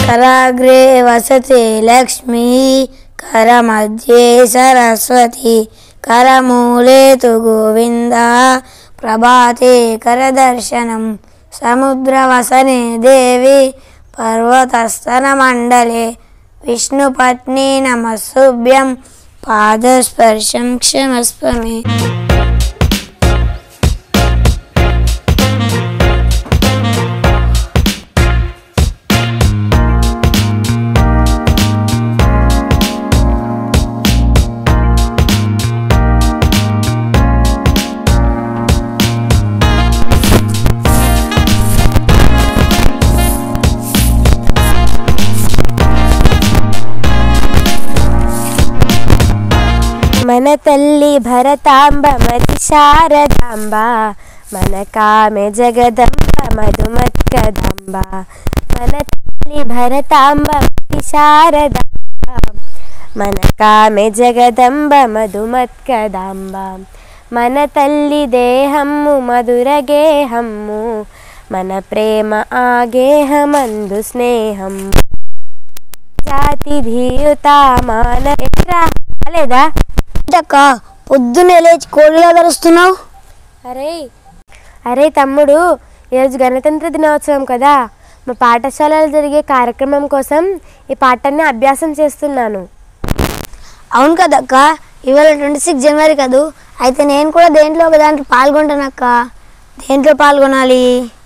कराग्रे वसते लक्ष्मी करमध्ये सरस्वती करमूले तु गोविन्दा प्रभाते करदर्शनं समुद्रवसने देवी पर्वतस्तनमण्डले विष्णुपत्नी नमस्तुभ्यं पादस्पर्शं क्षमस्व मे మన తల్లి భరతాంబ మతి శారదాంబ మన కామె జగదంబ మధుమత్కదంబ మన తల్లి భరతాంబ మతి శారదాంబ మన కామె జగదంబ మధుమత్కదాంబ మన తల్లి దేహమ్ము మధుర గేహమ్ము మన ప్రేమ ఆగేహమందు స్నేహం జాతి ధీయుత మాన ఎట్రా లేదా అక్క పొద్దున్నే లేచి కోడిలా ధరుస్తున్నావు అరే అరే తమ్ముడు ఈరోజు గణతంత్ర దినోత్సవం కదా మా పాఠశాలలో జరిగే కార్యక్రమం కోసం ఈ పాఠాన్ని అభ్యాసం చేస్తున్నాను అవును కదక్క ఇవాళ ట్వంటీ సిక్స్ జనవరి కదూ అయితే నేను కూడా దేంట్లో ఒక దాంట్లో పాల్గొంటానక్క దేంట్లో పాల్గొనాలి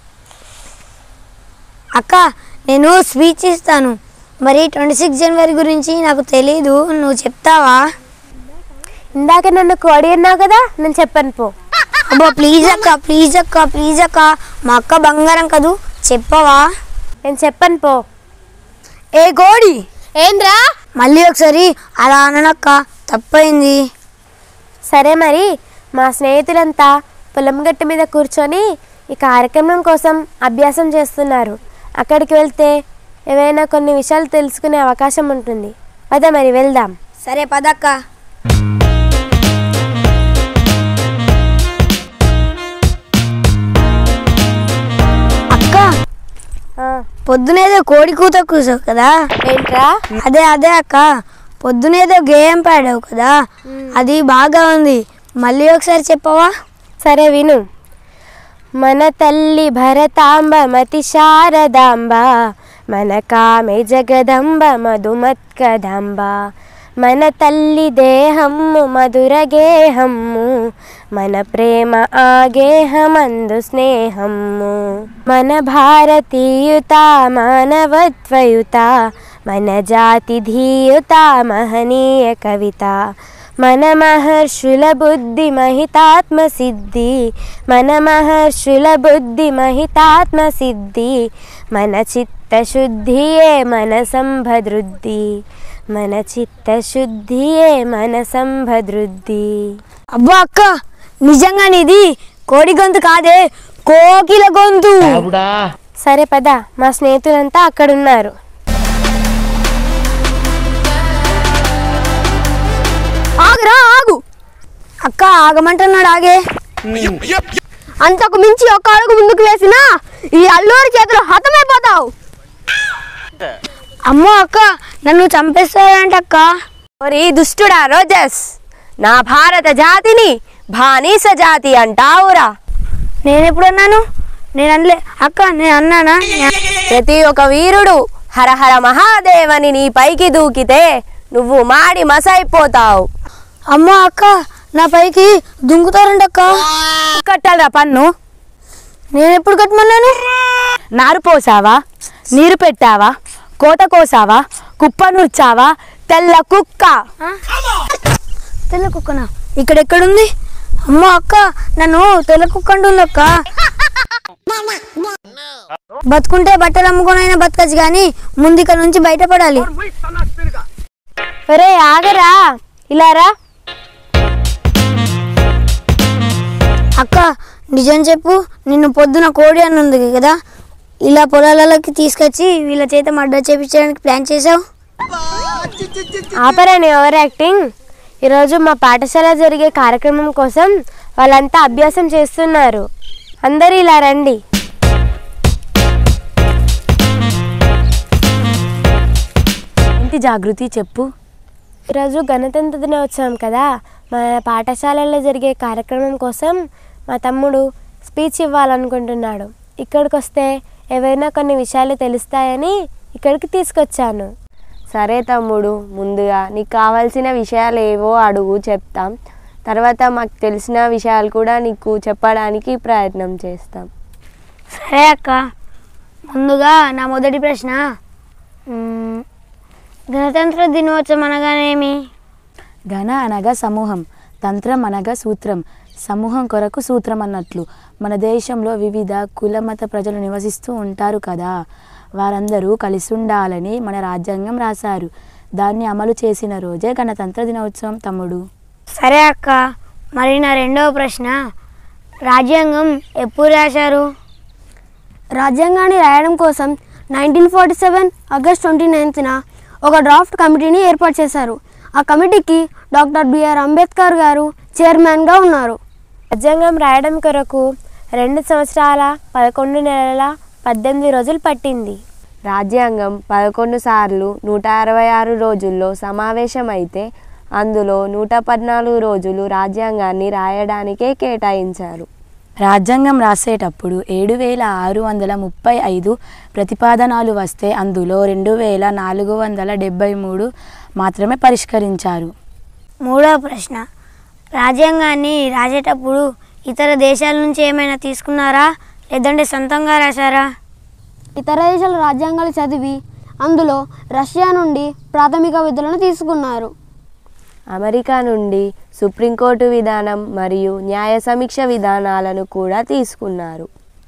అక్క నేను స్పీచ్ ఇస్తాను మరి ట్వంటీ సిక్స్ జనవరి గురించి నాకు తెలీదు నువ్వు చెప్తావా ఇందాక నన్ను కోడి అన్నావు కదా నేను చెప్పాను పో అబ్బా ప్లీజ్ అక్క ప్లీజ్ అక్క ప్లీజ్ అక్క మా అక్క బంగారం కదూ చెప్పవా నేను చెప్పాను పో ఏ కోడి ఏంద్రా మళ్ళీ ఒకసారి అలా అననక్క తప్పైంది సరే మరి మా స్నేహితులంతా పొలం గట్టు మీద కూర్చొని ఈ కార్యక్రమం కోసం అభ్యాసం చేస్తున్నారు అక్కడికి వెళ్తే ఏవైనా కొన్ని విషయాలు తెలుసుకునే అవకాశం ఉంటుంది అదే మరి వెళ్దాం సరే పదక్క అక్క ఆ, పొద్దునేదో కోడి కూత కూసావు కదా ఏంట్రా అదే అదే అక్క పొద్దునేదో గేయం పాడావు కదా అది బాగా ఉంది మళ్ళీ ఒకసారి చెప్పవా సరే విను మన తల్లి భరతాంబ మతి శారదాంబ మన కామె జగదంబ మధుమత్కదంబ మన తల్లి దేహమ్ము మధుర గేహమ్ము మన ప్రేమ ఆగేహమందు స్నేహమ్ము మన భారతీయుత మానవత్వయుత మన జాతి ధీయుత మహనీయ కవిత మన మహర్షుల బుద్ధి మహితాత్మ సిద్ధి మన మహర్షుల బుద్ధి మహితాత్మ సిద్ధి మన చిత్తశుద్ధియే మన సంభదృద్ధి మన చిత్తశుద్ధియే మన సంభదృద్ధి అబ్బా అక్క నిజంగా నీది కోడి గొంతు కాదే కోకిల గొంతు సరే పద మా స్నేహితులంతా అక్కడున్నారు ఆగురా ఆగు అక్క ఆగమంటున్నాడు ఆగే అంతకు మించి ఒక అడుగు ముందుకు వేసినా ఈ అల్లూరి చేతులు హతమైపోతావు అమ్మో అక్క నన్ను చంపేస్తాడంట అక్క ఓరి దుష్టుడా రోజస్ నా భారత జాతిని బానిస జాతి అంటావురా నేను ఎప్పుడన్నాను నేను అనలే అక్క నేను అన్నానా ప్రతి ఒక్క వీరుడు హరహర మహాదేవని నీ పైకి దూకితే నువ్వు మాడి మసైపోతావు అమ్మో అక్క నా పైకి దుంకుతారంట అక్క కట్టాలరా పన్ను నేను ఎప్పుడు కట్టమన్నాను నారు పోసావా నీరు పెట్టావా కోత కోసావా కుప్ప నూర్చావా తెల్ల కుక్క తెల్ల కుక్కనా ఇక్కడ ఎక్కడుంది అమ్మో అక్క నన్ను తెల్ల కుక్క అంటుంది అక్క బతుకుంటే బట్టలు అమ్ముకొనైనా బతకచ్చు కానీ ముందు ఇక్కడ నుంచి బయటపడాలి ఒరే ఆగరా ఇలారా అక్క నిజం చెప్పు నిన్ను పొద్దున కోడి అని ఉంది కదా ఇలా పొలాలలోకి తీసుకొచ్చి వీళ్ళ చేత మర్డర్ చేపించడానికి ప్లాన్ చేసావు ఆపరా నీ ఓవర్ యాక్టింగ్ ఈరోజు మా పాఠశాల జరిగే కార్యక్రమం కోసం వాళ్ళంతా అభ్యాసం చేస్తున్నారు అందరూ ఇలా రండి జాగృతి చెప్పు ఈరోజు గణతంత్ర దినోత్సవం కదా మా పాఠశాలలో జరిగే కార్యక్రమం కోసం మా తమ్ముడు స్పీచ్ ఇవ్వాలనుకుంటున్నాడు ఇక్కడికి వస్తే ఏవైనా కొన్ని విషయాలు తెలుస్తాయని ఇక్కడికి తీసుకొచ్చాను సరే తమ్ముడు ముందుగా నీకు కావాల్సిన విషయాలు ఏవో అడుగు చెప్తాం తర్వాత మాకు తెలిసిన విషయాలు కూడా నీకు చెప్పడానికి ప్రయత్నం చేస్తాం సరే అక్క ముందుగా నా మొదటి ప్రశ్న మ్మ్, గణతంత్ర దినోత్సవం అనగానేమి ఘన అనగా సమూహం తంత్రం అనగా సూత్రం సమూహం కొరకు సూత్రం అన్నట్లు మన దేశంలో వివిధ కుల మత ప్రజలు నివసిస్తూ ఉంటారు కదా వారందరూ కలిసి ఉండాలని మన రాజ్యాంగం రాశారు దాన్ని అమలు చేసిన రోజే గణతంత్ర దినోత్సవం తమ్ముడు సరే అక్క మరి నా రెండవ ప్రశ్న రాజ్యాంగం ఎప్పుడు రాశారు రాజ్యాంగాన్ని రాయడం కోసం nineteen forty seven August twenty నైన్త్న ఒక డ్రాఫ్ట్ కమిటీని ఏర్పాటు చేశారు ఆ కమిటీకి డాక్టర్ బిఆర్ అంబేద్కర్ గారు చైర్మన్గా ఉన్నారు రాజ్యాంగం రాయడం కొరకు రెండు సంవత్సరాల పదకొండు నెలల పద్దెనిమిది రోజులు పట్టింది రాజ్యాంగం పదకొండు సార్లు నూట అరవై ఆరు రోజుల్లో సమావేశమైతే అందులో నూట పద్నాలుగు రోజులు రాజ్యాంగాన్ని రాయడానికే కేటాయించారు రాజ్యాంగం రాసేటప్పుడు ఏడు వేల ఆరు వందల ముప్పై ఐదు ప్రతిపాదనలు వస్తే అందులో రెండు వేల నాలుగు వందల డెబ్బై మూడు మాత్రమే పరిష్కరించారు మూడవ ప్రశ్న రాజ్యాంగాన్ని రాసేటప్పుడు ఇతర దేశాల నుంచి ఏమైనా తీసుకున్నారా లేదంటే సొంతంగా రాశారా ఇతర దేశాల రాజ్యాంగాలు చదివి అందులో రష్యా నుండి ప్రాథమిక విధులను తీసుకున్నారు అమెరికా నుండి సుప్రీంకోర్టు విధానం మరియు న్యాయ సమీక్ష విధానాలను కూడా తీసుకున్నారు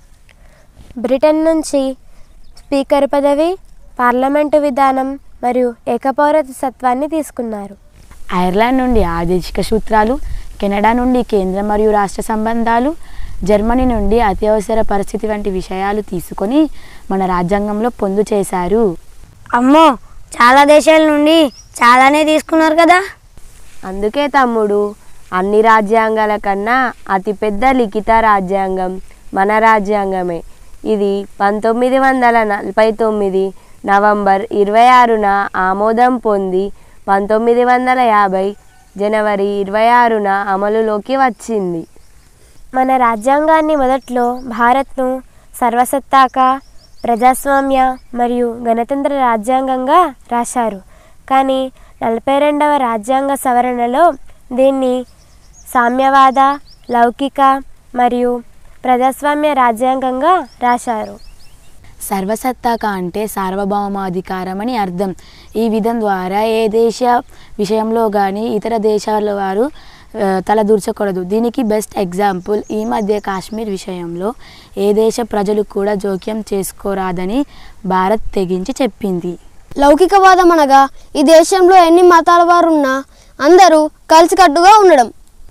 బ్రిటన్ నుంచి స్పీకర్ పదవి పార్లమెంటు విధానం మరియు ఏకపౌరసత్వాన్ని తీసుకున్నారు ఐర్లాండ్ నుండి ఆదేశిక సూత్రాలు కెనడా నుండి కేంద్ర మరియు రాష్ట్ర సంబంధాలు జర్మనీ నుండి అత్యవసర పరిస్థితి వంటి విషయాలు తీసుకొని మన రాజ్యాంగంలో పొందు చేశారు అమ్మో చాలా దేశాల నుండి చాలానే తీసుకున్నారు కదా అందుకే తమ్ముడు అన్ని రాజ్యాంగాల కన్నా అతిపెద్ద లిఖిత రాజ్యాంగం మన రాజ్యాంగమే ఇది పంతొమ్మిది వందల నలభై తొమ్మిది నవంబర్ ఇరవై ఆరున ఆమోదం పొంది పంతొమ్మిది వందల యాభై జనవరి ఇరవై ఆరున అమలులోకి వచ్చింది మన రాజ్యాంగాన్ని మొదట్లో భారత్ను సర్వసత్తాక ప్రజాస్వామ్య మరియు గణతంత్ర రాజ్యాంగంగా రాశారు కానీ నలభై రెండవ రాజ్యాంగ సవరణలో దీన్ని సామ్యవాద లౌకిక మరియు ప్రజాస్వామ్య రాజ్యాంగంగా రాశారు సర్వసత్తాక అంటే సార్వభౌమాధికారం అని అర్థం ఈ విధం ద్వారా ఏ దేశ విషయంలో కానీ ఇతర దేశాల వారు ఆ, తలదూర్చకూడదు దీనికి బెస్ట్ ఎగ్జాంపుల్ ఈ మధ్య కాశ్మీర్ విషయంలో ఏ దేశ ప్రజలు కూడా జోక్యం చేసుకోరాదని భారత్ తెగించి చెప్పింది లౌకికవాదం అనగా ఈ దేశంలో ఎన్ని మతాల వారు ఉన్నా అందరూ కలిసికట్టుగా ఉండడం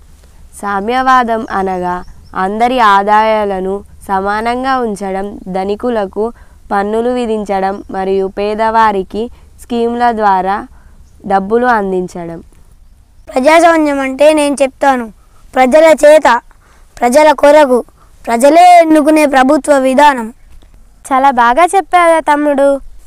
సామ్యవాదం అనగా అందరి ఆదాయాలను సమానంగా ఉంచడం ధనికులకు పన్నులు విధించడం మరియు పేదవారికి స్కీమ్ల ద్వారా డబ్బులు అందించడం ప్రజాస్వామ్యం అంటే నేను చెప్తాను ప్రజల చేత ప్రజల కొరకు ప్రజలే ఎన్నుకునే ప్రభుత్వ విధానం చాలా బాగా చెప్పావు తమ్ముడు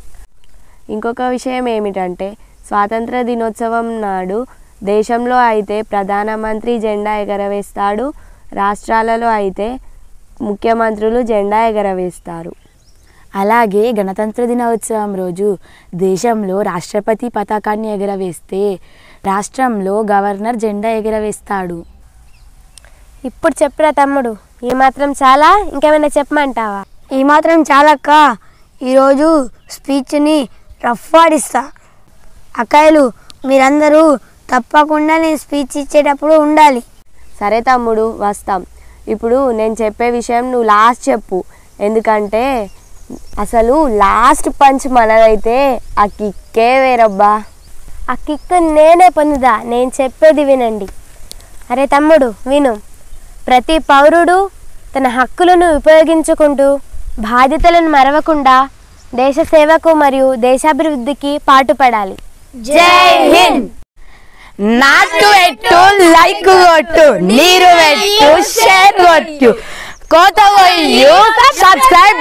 ఇంకొక విషయం ఏమిటంటే స్వాతంత్ర దినోత్సవం నాడు దేశంలో అయితే ప్రధానమంత్రి జెండా ఎగరవేస్తాడు రాష్ట్రాలలో అయితే ముఖ్యమంత్రులు జెండా ఎగరవేస్తారు అలాగే గణతంత్ర దినోత్సవం రోజు దేశంలో రాష్ట్రపతి పతాకాన్ని ఎగరవేస్తే రాష్ట్రంలో గవర్నర్ జెండా ఎగరవేస్తాడు ఇప్పుడు చెప్పురా తమ్ముడు ఈ మాత్రం చాలా ఇంకేమైనా చెప్పమంటావా ఈ మాత్రం చాలక్క ఈరోజు స్పీచ్ని రఫ్ ఆడిస్తా అక్కాయలు మీరందరూ తప్పకుండా నేను స్పీచ్ ఇచ్చేటప్పుడు ఉండాలి సరే తమ్ముడు వస్తాం ఇప్పుడు నేను చెప్పే విషయం నువ్వు లాస్ట్ చెప్పు ఎందుకంటే అసలు లాస్ట్ పంచ్ మనదైతే ఆ కిక్కే వేరబ్బా ఆ కిక్ నేనే పొందుదా నేను చెప్పేది వినండి అరే తమ్ముడు విను ప్రతి పౌరుడు తన హక్కులను ఉపయోగించుకుంటూ బాధ్యతలను మరవకుండా దేశ సేవకు మరియు దేశాభివృద్ధికి పాటుపడాలి జై హింద్ నాకు పెట్టు లైక్ కొట్టు నీరు పెట్టు షేర్ కొట్టు కోత సబ్స్క్రైబ్